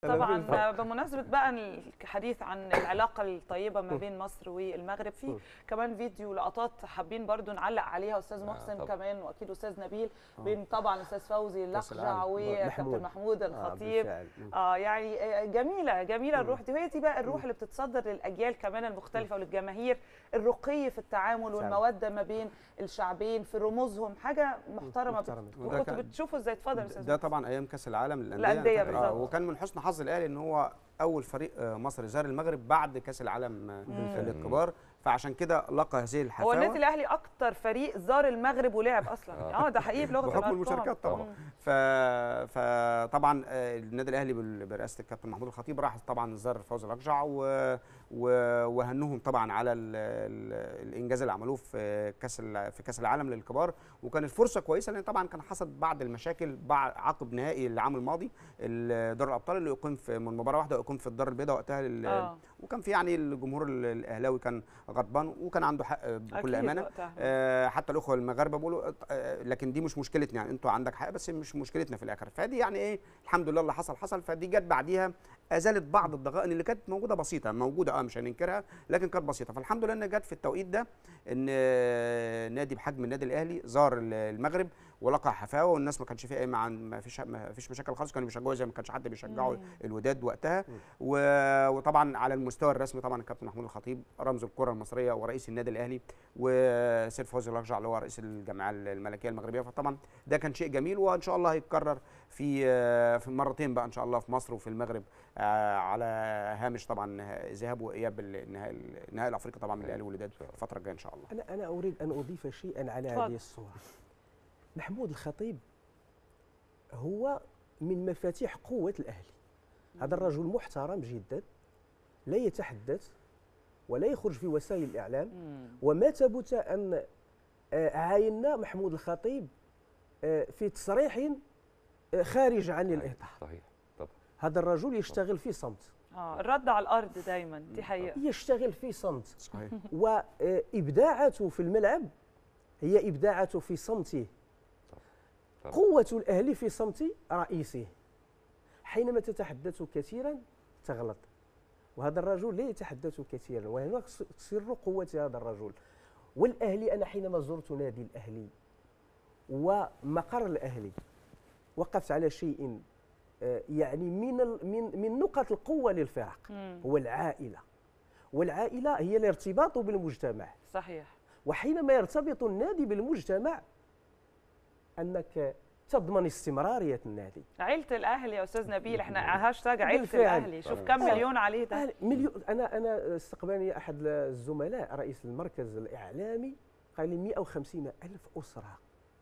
طبعا بمناسبه بقى الحديث عن العلاقه الطيبه ما بين مصر والمغرب في كمان فيديو لقطات حابين برضو نعلق عليها استاذ محسن طبعا. كمان واكيد استاذ نبيل بين طبعا استاذ فوزي اللقجع وكابتن محمود الخطيب بالفعل. اه يعني آه، جميله جميله الروح دي وهي دي بقى الروح اللي بتتصدر للاجيال كمان المختلفه وللجماهير الرقي في التعامل والموده ما بين الشعبين في رموزهم حاجه محترمه محترمة. بت- وده وكنتوا كان- بتشوفوا ازاي اتفضل يا استاذ ده محسن. طبعا ايام كاس العالم الأندية للانديه بالظبط. آه، وكان من حسن حظ الاهلي ان هو اول فريق آه، مصري زار المغرب بعد كاس العالم آه، للكبار فعشان كده لقى هذه هو الحفاوه النادي الاهلي اكتر فريق زار المغرب ولعب اصلا اه ده حقيقي بلغه بحكم الأرقام. المشاركات طبعا مم. ف... فطبعا آه، النادي الاهلي بال- برئاسه الكابتن محمود الخطيب راح طبعا زار فوز الاقجع و... و... وهنهم طبعا على ال... ال... الانجاز اللي عملوه في كاس ال... في كاس العالم للكبار وكانت فرصه كويسه لان طبعا كان حصل بعض المشاكل بعد عقب نهائي العام الماضي ال- دوري الابطال اللي يقيم في من مباراه واحده يقيم في الدار البيضاء وقتها لل... آه. وكان في يعني الجمهور ال- الاهلاوي كان غضبان وكان عنده حق بكل أكيد امانه وقتها. آه، حتى الاخوه المغاربه بيقولوا آه، لكن دي مش مشكلتنا يعني انتوا عندك حق بس مش مشكلتنا في الاخر فدي يعني ايه الحمد لله اللي حصل حصل فدي جت بعديها ازالت بعض الضغائن اللي كانت موجوده بسيطه موجوده اه مش هننكرها لكن كانت بسيطه فالحمد لله ان جت في التوقيت ده ان آه، نادي بحجم النادي الاهلي زار ال- المغرب ولقى حفاوه والناس ما كانش فيها ايه مع ما فيش ما فيش مشاكل خالص كانوا بيشجعوا زي ما كانش حد بيشجعوا الوداد وقتها و- وطبعا على المستوى الرسمي طبعا الكابتن محمود الخطيب رمز الكره المصريه ورئيس النادي الاهلي وسيد فوزي الاقجع اللي هو رئيس الجمعيه الملكيه المغربيه فطبعا ده كان شيء جميل وان شاء الله هيتكرر في في مرتين بقى ان شاء الله في مصر وفي المغرب آه، على هامش طبعا ذهاب واياب النهائي النهائي الافريقي طبعا من الاهلي والوداد الفتره الجايه ان شاء الله انا انا اريد ان اضيف شيئا على تفضل. هذه الصوره محمود الخطيب هو من مفاتيح قوه الاهلي هذا الرجل محترم جدا لا يتحدث ولا يخرج في وسائل الاعلام مم. وما ثبت ان آه، عاينا محمود الخطيب آه، في تصريح آه، خارج عن الاطار صحيح طبعا هذا الرجل يشتغل في صمت اه الرد على الارض دايما دي حقيقه يشتغل في صمت صحيح وابداعاته في الملعب هي ابداعاته في صمته طبعا. قوة الأهلي في صمت رئيسه حينما تتحدث كثيرا تغلط وهذا الرجل لا يتحدث كثيرا وهنا سر قوة هذا الرجل والأهلي أنا حينما زرت نادي الأهلي ومقر الأهلي وقفت على شيء آه، يعني من ال- من من نقط القوة للفرق مم. هو العائلة والعائلة هي الارتباط بالمجتمع صحيح وحينما يرتبط النادي بالمجتمع انك تضمن استمراريه النادي عيله الاهلي يا استاذ نبيل احنا هاشتاج عيله بالفعل. الاهلي شوف كم آه. مليون عليه ده أهل- مليون انا انا استقبلني احد الزملاء رئيس المركز الاعلامي قال لي 150 الف اسره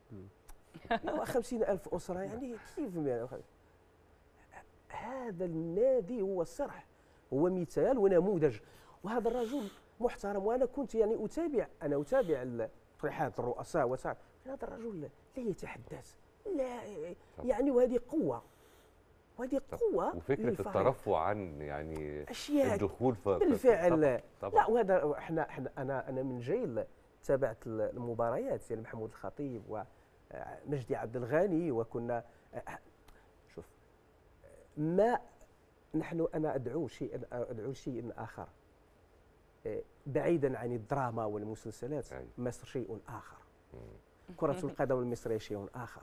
150 الف اسره يعني كيف 150 هذا النادي هو الصرح هو مثال ونموذج وهذا الرجل محترم وانا كنت يعني اتابع انا اتابع ال- تصريحات الرؤساء وسع هذا الرجل لا يتحدث لا يعني وهذه قوه وهذه قوه وفكره للفريق. الترفع عن يعني اشياء الدخول في في- بالفعل طبعا طبعا لا وهذا احنا احنا انا انا من جيل تابعت المباريات يعني محمود الخطيب ومجدي عبد الغني وكنا شوف ما نحن انا ادعو شيء ادعو شيء اخر بعيدا عن الدراما والمسلسلات أي. مصر شيء اخر كرة القدم المصرية شيء آخر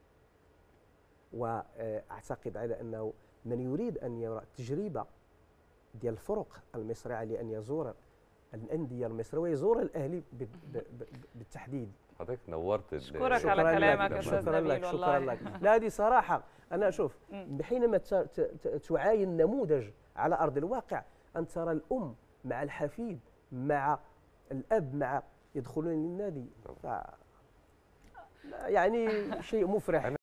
وأعتقد على أنه من يريد أن يرى تجربة ديال الفرق المصرية عليه أن يزور الأندية المصرية ويزور الأهلي بال- ب- ب- بالتحديد حضرتك نورت ال- أشكرك على لك، كلامك يا أستاذ شكرا نبيل لك والله. شكرا لك لا هذه صراحة أنا أشوف مم. حينما ت- ت- ت- تعاين نموذج على أرض الواقع أن ترى الأم مع الحفيد مع الأب مع يدخلون للنادي ف... يعني شيء مفرح